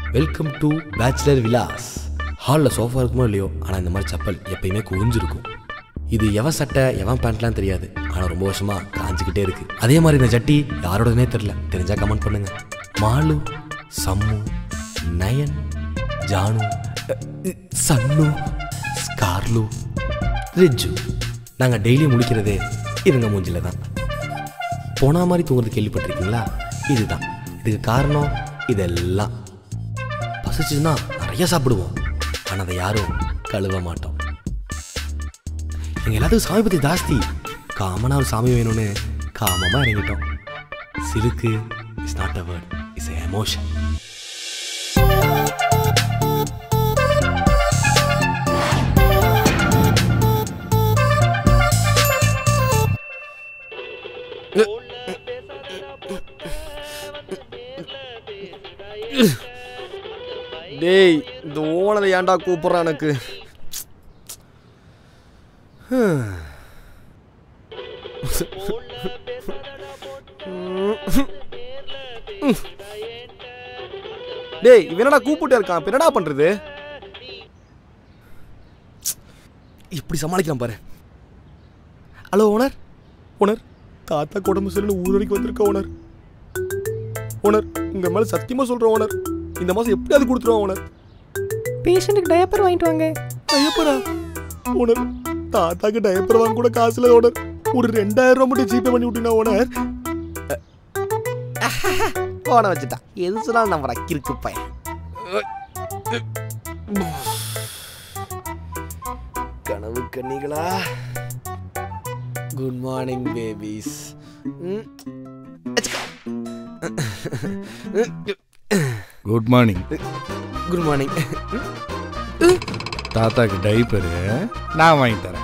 Welcome to bachelor Vilas ஹாலில் sofa இருக்குமோ இல்லையோ ஆனால் இந்த மாதிரி செப்பல் எப்பயுமே குவிஞ்சிருக்கும் இது எவன் சட்டை எவன் பேண்ட்லாம் தெரியாது ஆனால் ரொம்ப வருஷமா காஞ்சிக்கிட்டே இருக்கு அதே மாதிரி இந்த ஜட்டி யாரோடதுனே தெரில தெரிஞ்சா கமெண்ட் பண்ணுங்க மாலு சம்மு நயன் ஜானு அஹ், இ- சன்னு ஸ்கார்லு ரிஜு நாங்கள் டெய்லி முழிக்கிறதே இவங்க மூஞ்சில தான் போனா மாதிரி தூங்குறது கேள்விப்பட்டிருக்கீங்களா இதுதான் இதுக்கு காரணம் இதெல்லாம் பசிச்சுன்னா நிறைய சாப்பிடுவோம் ஆனால் அதை யாரும் கழுவ மாட்டோம் எங்க எல்லாத்துக்கும் சாமி பற்றி ஜாஸ்தி காமனாக ஒரு சாமி வேணும்னு காமமாக இறங்கிட்டோம் Silukku is not a word is emotion டேய் இந்த ஓனரை ஏன்டா கூப்பிட்றான் எனக்கு டேய் இவன் என்னடா கூப்பிட்டு இருக்கான் இப்ப என்னடா பண்றது இப்படி சமாளிக்கலாம் பாரு ஹலோ ஓனர் ஓனர் தாத்தா உடம்பு சரியில்லை ஊர் வரைக்கும் வந்திருக்க ஓனர் ஓனர் உங்க மேல சத்தியமா சொல்றேன் ஓனர் இந்த மாசம் எப்படியாவது கொடுத்துருவோம் ஓனர் பேஷண்ட்டுக்கு டயப்பர் வாங்கிட்டு வாங்க டயப்பரா ஓனர் தாத்தாக்கு டயப்பர் வாங்க கூட காசு இல்லை ஓனர் ஒரு ரெண்டாயிரம் ரூபாய் மட்டும் ஜிபே பண்ணி விட்டீங்கன்னா ஓனர் போன வச்சுட்டான் எது சொன்னாலும் நம்ம ரக்கிருக்கு பையன் கனவு கண்ணிகளா good morning babies good morning good morning தாத்தாக்கு டைப்பரு நான் வாங்கி தரேன்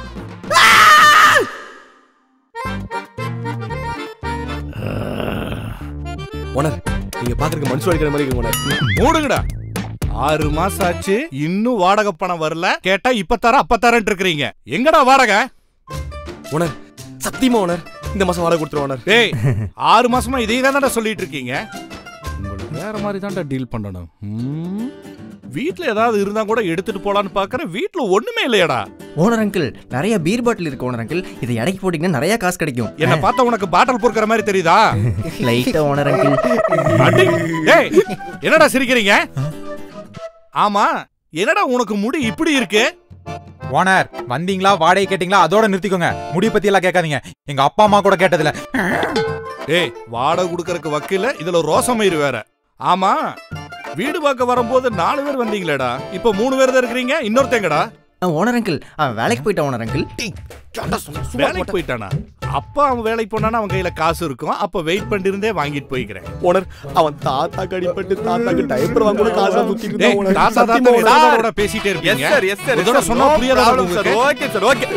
ஓனர் நீங்க பாக்குறதுக்கு மனுஷன் அடிக்கிற மாதிரி இருக்கு ஓனர் மூடுங்கடா ஆறு மாசம் ஆச்சு இன்னும் வாடகை பணம் வரல கேட்டா இப்ப தர அப்ப தரேன் இருக்கிறீங்க எங்கடா வாடகை ஓனர் சத்தியமா ஓனர் இந்த மாசம் வாடகை கொடுத்துருவோம் ஓனர் டேய் ஆறு மாசமா இதே தானடா சொல்லிட்டு இருக்கீங்க உங்களுக்கு வேற மாதிரி தான்டா டீல் பண்ணணும் ம்? வீட்ல ஏதாவது இருந்தா கூட எடுத்துட்டு போலான்னு பாக்குறேன் வீட்ல ஒண்ணுமே இல்லையாடா ஓனர் அங்கிள் நிறைய பீர் பாட்டில் இருக்கு ஓனர் அங்கிள் இதை இடைக்கு போட்டீங்கன்னா நிறைய காசு கிடைக்கும் என்ன பார்த்தா உனக்கு பாட்டில் பொறுக்கிற மாதிரி தெரியுதா லைட்டா ஓனர் அங்கிள் அடி டேய் என்னடா சிரிக்கிறீங்க ஆமா என்னடா உனக்கு முடி இப்படி இருக்கு ஓனர் வந்தீங்களா வாடகை கேட்டீங்களா அதோட நிறுத்திக்கோங்க முடி பத்தி எல்லாம் கேட்காதீங்க எங்க அப்பா அம்மா கூட கேட்டதில்ல டேய் வாடகை கொடுக்கறதுக்கு வக்கீல இதுல ரோசமயிறு வேற ஆமா வீடு பார்க்க வரும்போது நாலு பேர் வந்தீங்களேடா இப்ப மூணு பேர் தான் இருக்கிறீங்க இன்னொருத்தங்கடா ஓனர் அங்கிள் அவன் வேலைக்கு போயிட்டான் ஓனர் அங்கிள் வேலைக்கு போயிட்டானா அப்பா அவன் வேலைக்கு போனானா அவன் கையில காசு இருக்கும் அப்ப வெயிட் பண்ணிட்டு இருந்தே வாங்கிட்டு போய்க்கிறேன் ஓனர் அவன் தாத்தா கடிப்பட்டு தாத்தாக்கு டைப்பர் வாங்க கூட காசா சுத்திட்டு டேய், இருந்தான் ஓனர் தாத்தா சத்தியமா தாத்தா ஓனர். ஏதாவது கூட பேசிட்டே இருப்பீங்க ஒரு தடவை சொன்னா புரியாதா உங்களுக்கு? ஓகே சார் ஓகே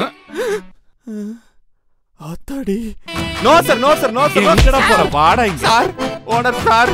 ஆத்தாடி no sir no sir no எங்கடா போற வாடா இங்க சார் ஓனர் சார்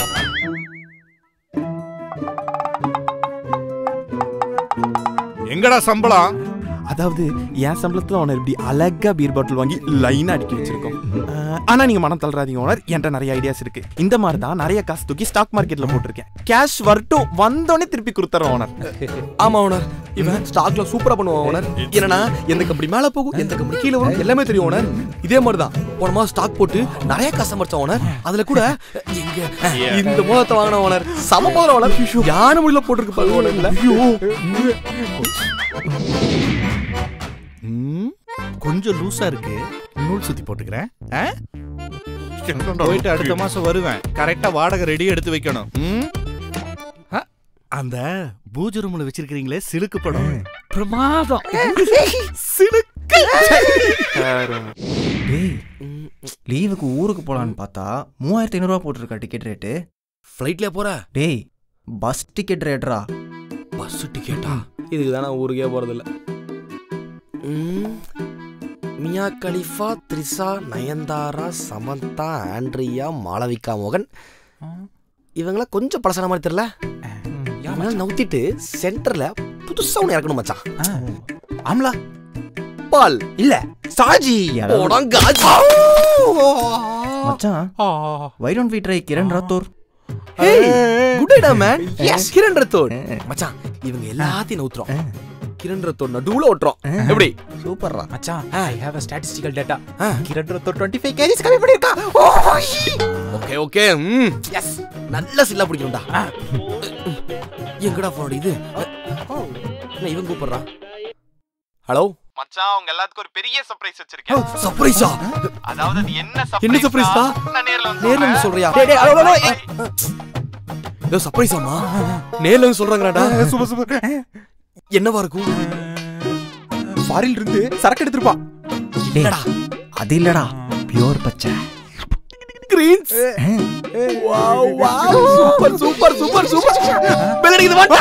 எங்கடா சம்பளம் அதாவது என் சம்பளத்துல ஓனர் இப்படி அழகா பீர் பாட்டில் வாங்கி லைனா அடுக்கி வச்சிருக்கோம் அஹ், ஆனா நீங்க மனம் தளராதீங்க ஓனர் என்கிட்ட நிறைய ஐடியாஸ் இருக்கு இந்த மாதிரி தான் நிறைய காசு தூக்கி ஸ்டாக் மார்க்கெட்ல போட்டிருக்கேன் கேஷ் வரட்டும் வந்தோடனே திருப்பி கொடுத்துறேன் ஓனர் ஆமா ஓனர் இவன் ஸ்டாக்ல சூப்பரா பண்ணுவான் ஓனர் என்னன்னா எந்த கம்பெனி மேல போகும் எந்த கம்பெனி கீழே வரும் எல்லாமே தெரியும் ஓனர் இதே மாதிரி தான் போன மாசம் ஸ்டாக் போட்டு நிறைய காசு சம்பாரிச்சான் ஓனர் அதுல கூட எங்க இந்த மோதத்தை வாங்கின ஓனர் சம மோதிரம் ஓனர் யானை முடியல போட்டிருக்கு பாரு ஓனர் இல்ல ம், கொஞ்சம் லூசா இருக்கு நூல் சுத்தி போட்டுக்கிறேன் ஆ? போயிட்டு அடுத்த மாசம் வருவேன் கரெக்டா வாடகை ரெடி எடுத்து வைக்கணும் ம்? ஆ, அந்த பூஜை ரூம்ல வச்சிருக்கீங்களே சிலுக்கு படம் பிரமாதம் சிலுக்கு டேய் லீவுக்கு ஊருக்கு போலான்னு பார்த்தா மூவாயிரத்தி ஐநூறுரூவா போட்டிருக்கா டிக்கெட் ரேட்டு ஃப்ளைட்ல போற டேய் பஸ் டிக்கெட் ரேட்ரா பஸ் டிக்கெட்டா இதுக்கு தான் நான் ஊருக்கே போறதில்ல ம், மியா கலிஃபா த்ரிஷா நயன்தாரா சமந்தா ஆண்ட்ரியா மாளவிகா மோகன் இவங்களாம் கொஞ்சம் பழசான மாதிரி தெரியல இவங்கள நவுத்திட்டு சென்டர்ல புதுசா ஒன்று இறக்கணும் மச்சான் ஆம்லா பால் இல்ல சாஜி போடாங் காஜி மச்சான் why don't we try Kiran Rathore good idea man yes Kiran Rathod மச்சான் இவங்க எல்லாத்தையும் நவுத்துறோம் கிரண் ரத்தோட் நடுவுல ஓட்டுறோம் எப்படி சூப்பர்ரா மச்சான் I have a statistical data ஆ. கிரண் ரத்தோர் 25 கேஜிஸ் கம்மி பண்ணிருக்கா ஓகே ஓகே ம் எஸ் நல்ல சில்லா பிடிக்கும்டா எங்கடா போனோட இது என்ன இவன் கூப்பிடுறான் ஹலோ மச்சான் உங்க எல்லாத்துக்கும் ஒரு பெரிய சர்ப்ரைஸ் வச்சிருக்கேன் சர்ப்ரைஸா அதாவது அது என்ன என்ன surprise பா? நான் நேர்ல வந்து நேர்ல வந்து சொல்றியா டேய் டேய் ஹலோ ஹலோ ஏதோ சர்ப்ரைஸாமா நேர்ல வந்து சொல்றாங்கடா சூப்பர் சூப்பர் என்னவா இருக்கும் ஃபாரின்ல இருந்து சரக்கு எடுத்துருப்பா என்னடா அது இல்லடா பியூர் பச்சை greens wow wow super super super super bell அடிக்குது வா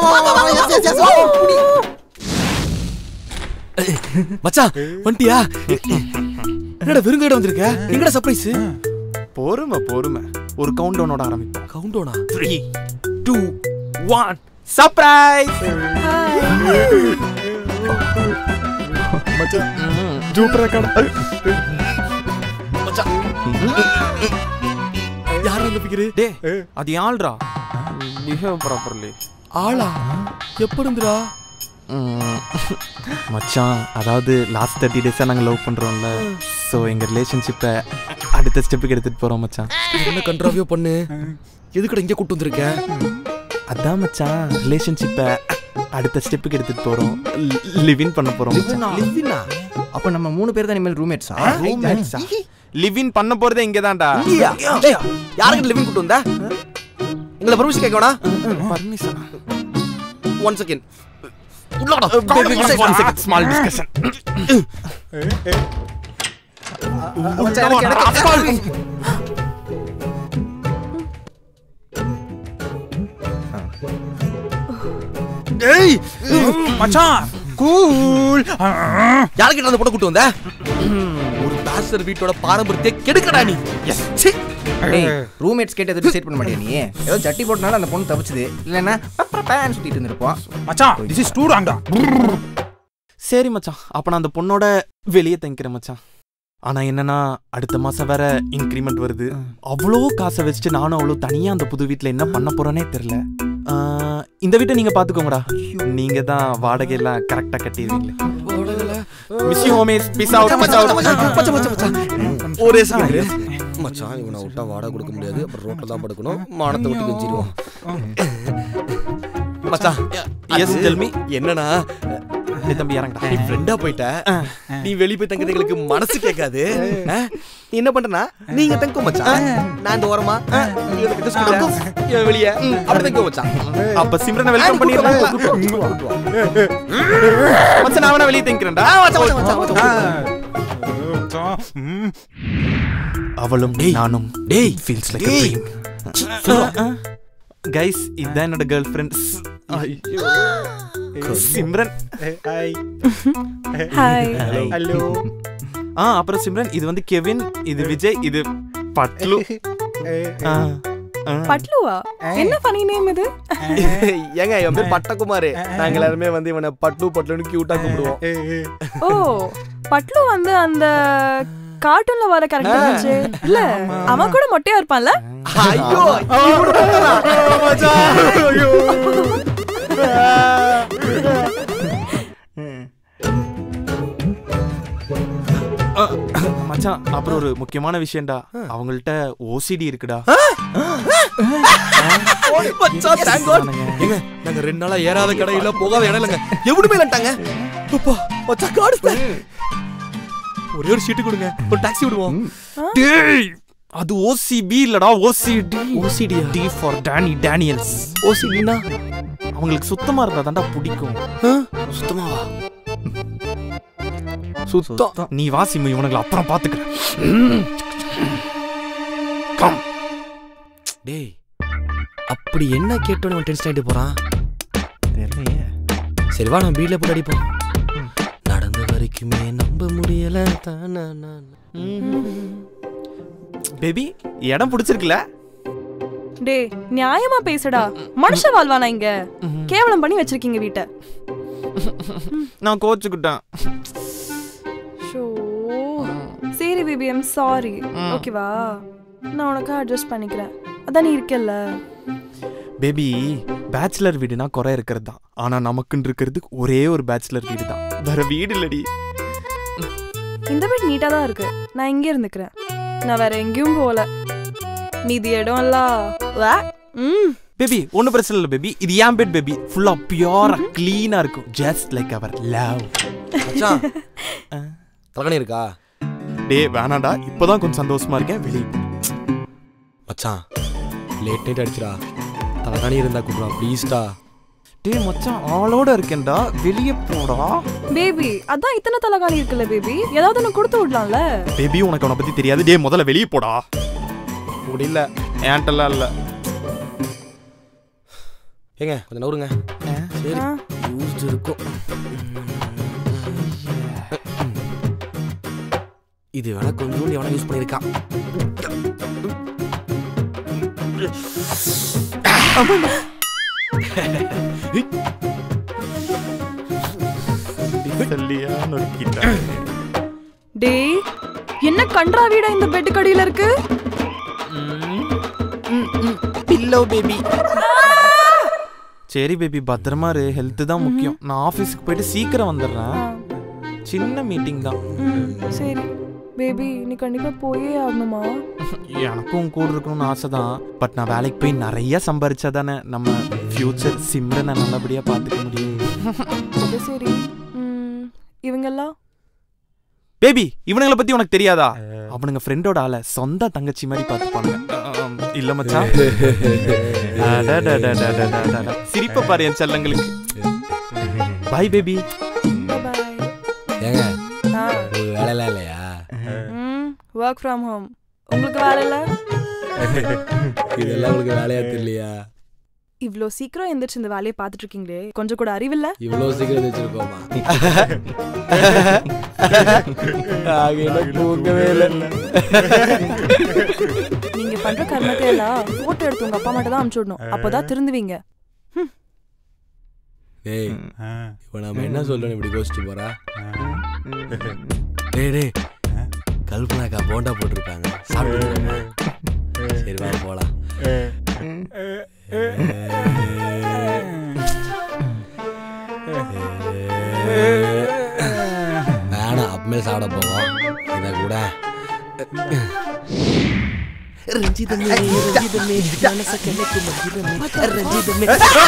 மச்சான் வண்டியா என்னடா வெறுங்கட வந்திருக்க எங்கடா சர்ப்ரைஸ் பொறுமை பொறுமை ஒரு கவுண்ட் டவுனோட ஆரம்பிப்போம் கவுண்டோனா த்ரீ டூ ஒன் சர்ப்ரைஸ் மச்சான் யார் அந்த பிகரு டே அது ஆள்ரா பிஹேவ் ப்ராப்பர்லி ஆளா எப்ப இருந்துடா மச்சான் அதாவது லாஸ்ட் தேர்ட்டி டேஸாக நாங்கள் லவ் பண்ணுறோம்ல ஸோ எங்கள் ரிலேஷன்ஷிப்பை அடுத்த ஸ்டெப்புக்கு எடுத்துகிட்டு போகிறோம் மச்சான் என்ன கண்ட்ராவியோ பண்ணு எதுக்கட இங்க கூட்டு வந்திருக்க அதான் மச்சான் ரிலேஷன்ஷிப்பை அடுத்த ஸ்டெப்புக்கு எடுத்துகிட்டு போகிறோம் லிவின் பண்ண போகிறோம் லிவினா அப்ப நம்ம மூணு பேர் தான் இனிமேல் ரூம்மேட்ஸா ரூம்மேட்ஸா லிவின் பண்ண போகிறதே இங்கே தான்டா இங்கயா டேய் யாருக்கு லிவிங் கூட்டு வந்த எங்களை பர்மிஷன் கேட்க வேணா பர்மிஷன் ஒன் செகண்ட் உள்ளடா ஸ்மால் டிஸ்கஷன் டேய் மச்சான் கூல் யாருக்கு அந்த பொண்ணை கூட்டு வந்த ஒரு பேச்சலர் வீட்டோட பாரம்பரியத்தை கெடுக்கடா நீ எஸ் ரூம்மேட்ஸ் கேட்டு எதுவும் டிசைட் பண்ண மாட்டியா நீ ஏதோ சட்டி போட்டனால அந்த பொண்ணு தப்பிச்சுது இல்லைன்னா பேன் சுத்திட்டு இருந்திருப்போம் மச்சான் திஸ் இஸ் டூ ராங்டா சரி மச்சான் அப்போ நான் அந்த பொண்ணோட வெளியே தங்கிக்கிறேன் மச்சான் ஆனா என்னன்னா அடுத்த மாசம் வேற இன்க்ரிமெண்ட் வருது அவ்வளோ காசை வச்சுட்டு நானும் அவ்வளோ தனியா அந்த புது வீட்ல என்ன பண்ண போறேனே தெரியல ஆஹ், இந்த வீட்டை நீங்க பாத்துக்கோங்கடா நீங்க தான் வாடகை எல்லாம் கரெக்டா கட்டிடுவீங்களே miss you homies peace out மச்சான் மச்சான் மச்சான் மச்சான் ஒரே செகண்ட் மச்சான் இவனை விட்டா வாடகை கொடுக்க முடியாது அப்புறம் ரோட்ல தான் படுக்கணும் மானத்தை விட்டு கெஞ்சிருவோம் மச்சான் Yes, tell me. என்னன்னா நீ தம்பி இறங்கடா நீ ஃப்ரெண்டா போயிட்ட நீ வெளிய போய் தங்குறது எங்களுக்கு மனசு கேட்காது ஆ? நீ என்ன பண்றனா நீங்க தங்க மச்சான் நான் இந்த ஓரமா ஆ, இவனுக்கு just கொடுக்கும். இவன் வெளிய அப்படி தங்க மச்சான் அப்ப சிம்ரனை வெல்கம் பண்ணிடலாம் மச்சான் நான் வேணா வெளியே தங்கிக்கிறேன்டா அவளும் நானும் டேய் ஃபீல்ஸ் லைக் டேய். கைஸ் இதான் என்னோட girl friends Simran hi hello ஆ அப்புறம் சிம்ரன் இது வந்து கெவின் இது விஜய் இது பட்லு ஆ, ஆ. பட்லுவா என்ன ஃபனி நேம் இது ஏங்க இவன் பேர் பட்டகுமார் நாங்க எல்லாருமே வந்து இவனை பட்டு பட்டுன்னு கியூட்டா கூப்பிடுவோம் ஓ பட்லு வந்து அந்த கார்ட்டூன்ல வர கேரக்டர் இருந்துச்சு இல்ல அவன் கூட மொட்டையா இருப்பான்ல ஐயோ மச்சான் அப்புறம் ஒரு முக்கியமான விஷயம்டா அவங்கள்ட்ட ஓசிடி இருக்குடா மச்சான் thank God. ஏங்க நாங்க ரெண்டு நாளா ஏறாத கடையில போகாத இடம் இல்லைங்க எவனுமே இல்லட்டாங்க அப்பா மச்சான் காடு ஒரே ஒரு சீட்டு கொடுங்க ஒரு டாக்ஸி விடுவோம் டேய் அது ஓசிபி இல்லடா ஓசிடி ஓசிடியா டி ஃபார் டேனி டேனியல்ஸ் ஓசிடினா அவங்களுக்கு சுத்தமா இருந்தா தான்டா பிடிக்கும் சுத்தமாவா சுத்தம் நீ வாசிமு இவனுங்களை அப்புறம் பாத்துக்கிறேன் டேய் அப்படி என்ன கேட்டோன்னு அவன் டென்ஷன் ஆயிட்டு போறான் தெரியலையே சரி வா நம்ம வீட்ல போய் அடிப்போம் நடந்த வரைக்குமே நம்ப முடியல தானா பேபி இடம் பிடிச்சிருக்குல டே நியாயமா பேசுடா மனுஷ வாழ்வானா இங்க கேவலம் பண்ணி வச்சிருக்கீங்க வீட்டை நான் கோச்சுக்கிட்டேன் ஷோ சரி பேபி ஐம் சாரி ஓகேவா நான் உனக்கு அட்ஜஸ்ட் பண்ணிக்கிறேன் அதான் நீ இருக்கல்ல பேபி பேச்சுலர் வீடுனா குறை இருக்கிறது தான் ஆனா நமக்குன்னு இருக்கிறது ஒரே ஒரு பேச்சுலர் வீடு தான் வேற வீடு இல்லடி இந்த வீடு நீட்டா தான் இருக்கு நான் இங்கே இருந்துக்கிறேன் நான் வேற எங்கேயும் போகல மீதி இடம் எல்லாம் வா. ம் பேபி ஒன்றும் பிரச்சனை இல்லை பேபி இது ஏன் பெட் பேபி ஃபுல்லா பியூரா க்ளீனா இருக்கும் ஜஸ்ட் லைக் அவர் லவ் மச்சான் தலைகணி இருக்கா டே வேணாடா இப்போதான் கொஞ்சம் சந்தோஷமா இருக்கேன் வெளியே மச்சான் லேட் நைட் அடிச்சிடா தலைகாணி இருந்தா கூப்பிடா ப்ளீஸ்டா டே மச்சான் ஆளோட இருக்கேன்டா வெளியே போடா பேபி அதான் இத்தனை தலைகாணி இருக்குல்ல பேபி ஏதாவது ஒன்று கொடுத்து விடலாம்ல பேபி உனக்கு அவனை பத்தி தெரியாது டே முதல்ல வெளியே போடா முடியல ஏன்ட்டெல்லாம் இல்ல ஏங்க கொஞ்சம் நவருங்க சரி ஆ. யூஸ்டு இருக்கும் இது வேணா கொஞ்சம் எவனா யூஸ் பண்ணியிருக்கான் சொல்லியா நொறுக்கிட்டா டேய் என்ன கன்றா வீடா இந்த பெட்டு கடியில இருக்கு பில்லோ பேபி சரி பேபி பத்திரமா இரு ஹெல்த் தான் முக்கியம் நான் ஆஃபீஸுக்கு போயிட்டு சீக்கிரம் வந்துடுறேன் ஆ. சின்ன மீட்டிங் தான் ம் சரி பேபி நீ கண்டிப்பா போயே ஆகணுமா எனக்கும் கூட இருக்கணும்னு ஆசை தான் பட் நான் வேலைக்கு போய் நிறைய சம்பாரிச்சா தானே நம்ம ஃபியூச்சர் சிம்ரனை நல்லபடியா பார்த்துக்க முடியும் அது சரி ம் இவங்கெல்லாம் பேபி இவனுங்களை பத்தி உனக்கு தெரியாதா அவனுங்க ஃப்ரெண்டோட ஆள சொந்த தங்கச்சி மாதிரி பார்த்துப்பானுங்க ஆம், இல்ல மச்சான் அடடடடடடடட. சிரிப்பை பாரு என் செல்லங்களுக்கு பாய் பேபி பாய் ஏங்க ஆ ஒரு வேலையெல்லாம் இல்லையா ம் ஒர்க் ஃப்ரம் ஹோம் உங்களுக்கு வேலை இல்லை இதெல்லாம் உங்களுக்கு வேலையா தெரியலையா இவ்வளோ சீக்கிரம் எந்திரிச்சு இந்த வேலையை பார்த்துட்டு இருக்கீங்களே கொஞ்சம் கூட அறிவில்ல இவ்வளோ சீக்கிரம் வச்சிருக்கோமா தூங்கவே இல்லை நீங்க பண்ற கர்மத்தை எல்லாம் போட்டோ எடுத்து உங்க அப்பா மட்டும் தான் அனுப்பிச்சு விடணும் அப்பதான் திருந்துவீங்க டேய் இப்போ நம்ம என்ன சொல்லணும் இப்படி யோசிச்சு போறா டேய் டேய் கல்பனாக்கா போண்டா போட்டிருக்காங்க சாப்பிட்டு சரி வா போலாம் வேணாம் அப்பமே சாப்பிட போவோம் இதை கூட ரஞ்சிதமே ரஞ்சிதமே மனச கலைக்கும் மந்திரமே ரஞ்சிதமே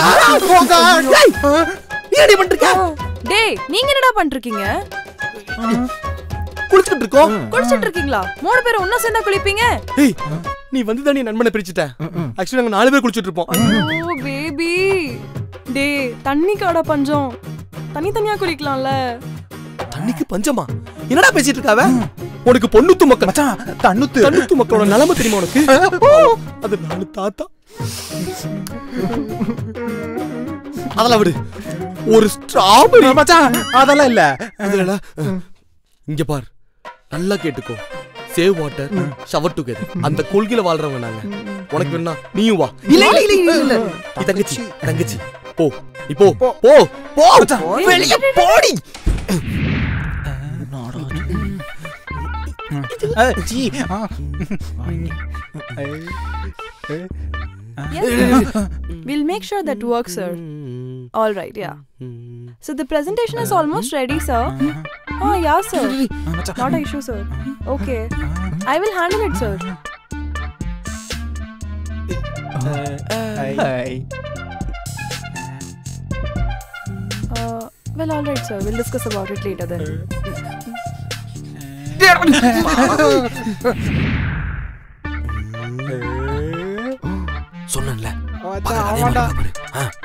ஏடி பண்றீங்க டேய் நீங்க என்னடா பண்ணிருக்கீங்க குளிச்சுட்டு இருக்கோம் குளிச்சிட்டு இருக்கீங்களா மூணு பேரும் ஒண்ணா சேர்ந்தா குளிப்பீங்க ஏய் நீ வந்து தான் நீ நண்பனை பிரிச்சுட்ட ஆக்சுவலி நாங்க நாலு பேர் குளிச்சுட்டு இருப்போம் ஓ பேபி டேய் தண்ணி காடா பஞ்சம் தனி தனியா குளிக்கலாம்ல தண்ணிக்கு பஞ்சமா என்னடா பேசிட்டு இருக்காவ உனக்கு பொண்ணுத்து மக்கள் மச்சான் தண்ணுத்து தண்ணுத்து மக்களோட நிலைமை தெரியுமா உனக்கு அது நாலு தாத்தா அதெல்லாம் விடு ஒரு ஸ்ட்ராபெரி மச்சான் அதெல்லாம் இல்ல அதுல இங்க பார் நல்லா கேட்டுக்கோ சேவ் வாட்டர் ஷவர் டுகெதர் அந்த கொள்கையில வாழ்றவங்க நாங்க உனக்கு வேணா நீயும் வா இல்ல இல்ல இல்ல இல்ல இல்ல நீ தங்கச்சி தங்கச்சி போ நீ போ போ போ வெளிய போடி அஹ், சீ, ஆ. We'll make sure that works, sir. All right, yeah. So the presentation is almost ready, sir. Oh, yeah, sir. மச்சான் Not an issue, sir. Okay. I will handle it, sir. Uh, well, all right, sir. We'll discuss about it later then. சொன்னேன்ல மச்சான், அதே ஆமாண்டா. மாதிரி பாரு. ஆ.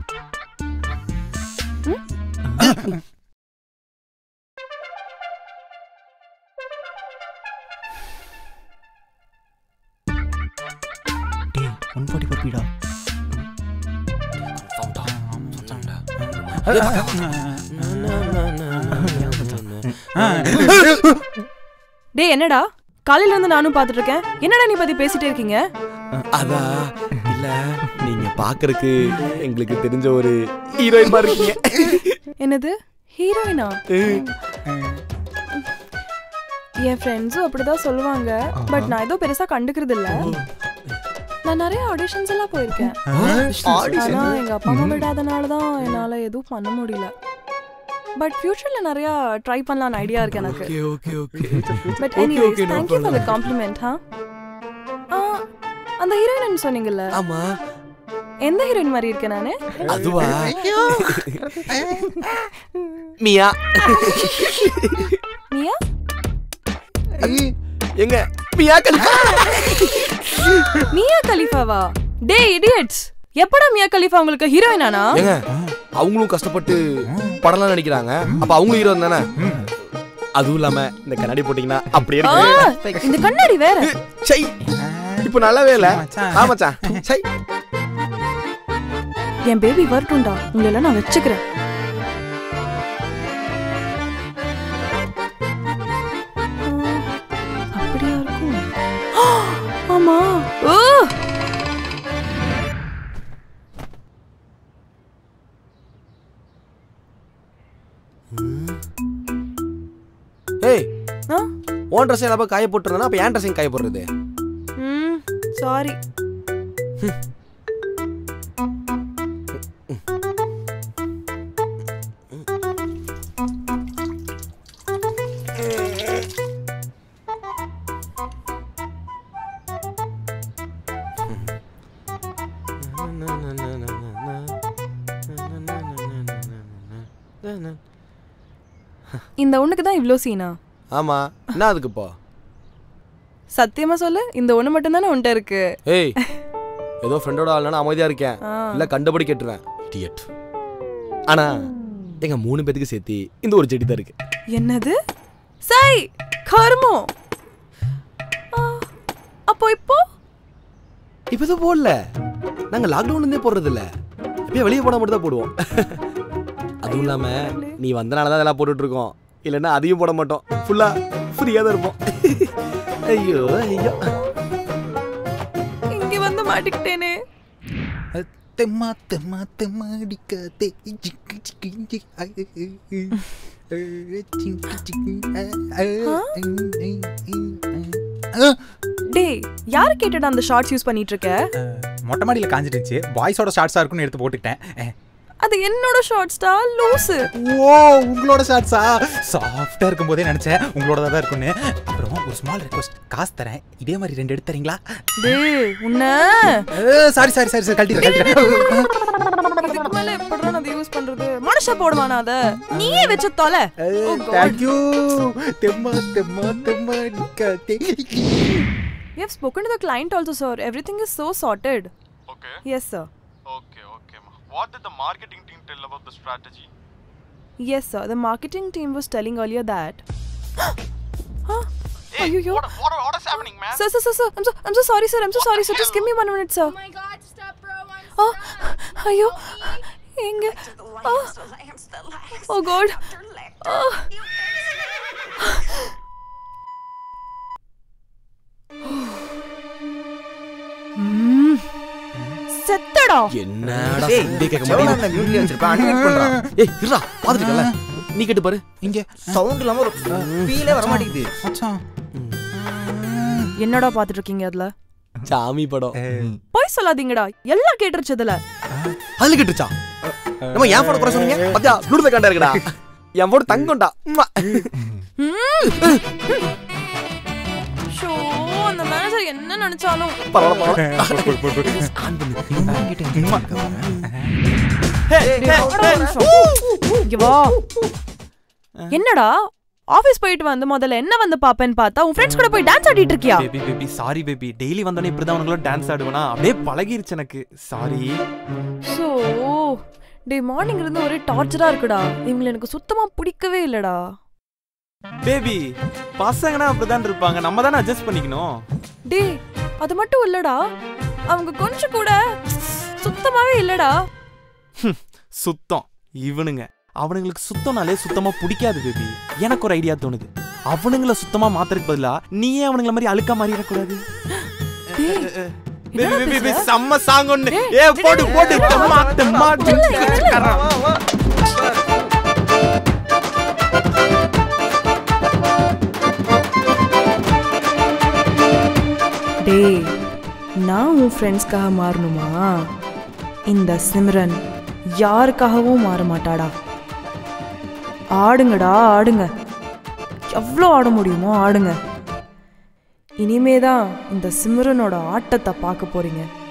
டேய் one forty பர்பிடா confirm டா. சொன்னேன்டா. டேய் என்னடா காலையில இருந்து நானும் பார்த்துட்டு இருக்கேன் என்னடா நீ பத்தி பேசிட்டே இருக்கீங்க அதா இல்ல நீங்க பாக்குறதுக்கு எங்களுக்கு தெரிஞ்ச ஒரு ஹீரோயின் மாதிரி இருக்கீங்க என்னது ஹீரோயினா என் ஃப்ரெண்ட்ஸும் அப்படிதான் சொல்லுவாங்க பட் நான் ஏதோ பெருசா கண்டுக்கிறது இல்ல நான் நிறைய ஆடிஷன்ஸ் எல்லாம் போயிருக்கேன் ஆனா எங்க அப்பா அம்மா விடாதனால தான் என்னால எதுவும் பண்ண முடியல பட் ஃபியூச்சர்ல நிறைய ட்ரை பண்ணலாம்னு ஐடியா இருக்கு எனக்கு okay okay but Okay, anyways okay, no thank you for the compliment ஹா அந்த ஹீரோயின் சொன்னீங்கல்ல ஆமா எந்த ஹீரோயின் மாதிரி இருக்கேன் நானு அதுவா மியா நீயா எங்க மியா கலிஃபா மியா கலிஃபாவா டே இடியட்ஸ் எப்படா மியா கலிஃபா உங்களுக்கு ஹீரோயினானா ஏங்க அவங்களும் கஷ்டப்பட்டு படம்லாம் நடிக்கிறாங்க அப்ப அவங்களும் ஹீரோ தானே அதுவும் இல்லாம இந்த கண்ணாடி போட்டீங்கன்னா அப்படியே ஆ, இருக்கு இந்த கண்ணாடி வேற சை இப்போ நல்லாவே இல்ல மச்சான். ஆமாச்சான் சை என் பேபி வரட்டும்டா உங்களை எல்லாம் நான் வச்சுக்கிறேன் ஆ, அப்படியா இருக்கும் ஆ, ஆமா ஓ ஏய் ஆ? ஓன் ட்ரெஸ் எல்லாம் காய போட்டுருந்தா அப்ப ஏன் ட்ரெஸ்ஸையும் காய போடுறது ம் சாரி இந்த ஒண்ணுக்கு தான் இவ்ளோ சீனா ஆமா என்ன அதுக்கு இப்போ சத்தியமா சொல்லு இந்த ஒண்ணு மட்டும் தானே உன்ட்ட இருக்கு ஏய் ஏதோ ஃப்ரெண்டோட ஆள்னா அமைதியா இருக்கேன் ஆ. இல்ல கண்டபடி கேட்டுருவேன் இடியட் ஆனா எங்க மூணு பேத்துக்கு சேர்த்து இந்த ஒரு செடி தான் இருக்கு என்னது சை கர்மோ ஆ, அப்போ இப்போ இப்ப எதுவும் போடல நாங்க லாக்டவுன்ல இருந்தே போடுறது இல்ல எப்பயும் வெளியே போனா மட்டும் தான் போடுவோம் அதுவும் இல்லாம நீ வந்தனால தான் இதெல்லாம் போட்டுட்டு இருக்கோம் இல்லைன்னா அதையும் போட மாட்டோம் ஃபுல்லா ஃப்ரீயா தான் இருப்போம் ஐயோ ஐயோ இங்க வந்து மாட்டிக்கிட்டேனே தெம்மா தெம்மா தெம்மா அடிக்காதே ஜிக்கு ஜிக்கு ஜி ஐ, ஐ, ஐ, ஐ, ஐ, ஜிக்கு ஜிக்கு, ஐ, ஐ, ஐ, ஐ, ஐ, ஐ. டேய் யாரு கேட்டடா அந்த ஷார்ட்ஸ் யூஸ் பண்ணிட்டு இருக்க மொட்டை மாடியில் காஞ்சிட்டு இருந்துச்சு பாய்ஸோட ஷார்ட்ஸாக இருக்குன்னு எடுத்து போட்டுக்கிட்டேன் அஹ். அது என்னோட ஷார்ட்ஸ்டா லூசு ஓ உங்களோட ஷார்ட்ஸா சாஃப்டாக இருக்கும்போதே நினச்சேன் உங்களோட தான் இருக்குன்னு அப்புறம் ஒரு ஸ்மால் ரெக்வஸ்ட் காசு தரேன் இதே மாதிரி ரெண்டு எடுத்து தரீங்களா டேய் உன்ன சாரி சாரி சாரி சார் கழட்டிடுறேன் கழட்டிடுறேன் இதுக்கு மேல எப்படிடா நான் அதை யூஸ் பண்றது மனுஷ போடுவானா அத நீயே வச்சு தொலை Oh God. தேங்க்யூ தெம்மா தெம்மா தெம்மா அடிக்காதே We have spoken to the client also, sir. Everything is so sorted. Okay. Yes, sir. Okay, okay. ma. What did the marketing team tell about the strategy? Yes, sir. The marketing team was telling earlier that. huh? Ayyo. What, what, what is happening, man? Sir, sir, sir, sir. I'm so, I'm so sorry, sir. I'm so sorry, sir. Just give me one minute, sir. Oh my god, stop, bro. I'm Oh, sorry. ayyo. எங்க The Oh, lance, the lance, the lance. oh God. Dr. Lecter. Oh. You ம். செத்தடா என்னடா டேய், Sunday கேட்க செவனா மாட்டேங்குது அந்த மியூட்ல வச்சிருப்பா unmute பண்றான் ஏய் இருடா பாத்துட்டல நீ கேட்டு பாரு இங்க சவுண்ட் இல்லாம ஒரு ஃபீலே வர மாட்டேங்குது மச்சான் என்னடா பாத்துட்டு இருக்கீங்க அதுல சாமி படம் போய் சொல்லாதீங்கடா எல்லாம் கேட்டுருச்சு அதுல அதுல கேட்டுச்சா நம்ம ஏன் போட குறை சொன்னீங்க பத்தியா ப்ளூடூத் காண்டா இருக்குடா என் போட தங்கம்டா உம்மா. ஷோ அந்த மேனேஜர் என்ன நினைச்சாலும் பரவாயில்ல பரவாயில்ல ஆன் பண்ணு இங்க வா என்னடா ஆபீஸ் போயிட்டு வந்து முதல்ல என்ன வந்து பாப்பேன்னு பார்த்தா உன் ஃப்ரெண்ட்ஸ் கூட போய் டான்ஸ் ஆடிட்டு இருக்கியா baby baby sorry baby daily வந்தோடனே இப்படி தான் உனக்குள்ள டான்ஸ் ஆடுவேனா அப்படியே பழகிருச்சு எனக்கு சாரி சோ டே மார்னிங் இருந்து ஒரே டார்ச்சரா இருக்குடா இவங்களை எனக்கு சுத்தமா பிடிக்கவே இல்லடா பேபி பசங்கன்னா அப்படிதான் இருப்பாங்க நம்ம தானே அட்ஜஸ்ட் பண்ணிக்கணும் டே அது மட்டும் இல்லடா அவங்க கொஞ்சம் கூட சுத்தமாவே இல்லடா சுத்தம் இவனுங்க அவனுங்களுக்கு சுத்தம்னாலே சுத்தமா பிடிக்காது பேபி எனக்கு ஒரு ஐடியா தோணுது அவனுங்கள சுத்தமா மாத்துறதுக்கு பதிலா நீயே அவனுங்கள மாதிரி அழுக்க மாறிடக்கூடாது டேய், பேபி என்னடா பேபி பேசுற? செம்ம சாங் ஒண்ணு டேய், ஏ டேய், போடு டேய், போடு டேய், தெம்மா தெம்மா இல்ல, இல்ல, இல்ல. டேய் நான் உன் ஃப்ரெண்ட்ஸ்க்காக மாறணுமா இந்த சிம்ரன் யாருக்காகவும் மாற மாட்டாடா ஆடுங்கடா ஆடுங்க எவ்வளோ ஆட முடியுமோ ஆடுங்க இனிமே தான் இந்த சிம்ரனோட ஆட்டத்தை பார்க்க போறீங்க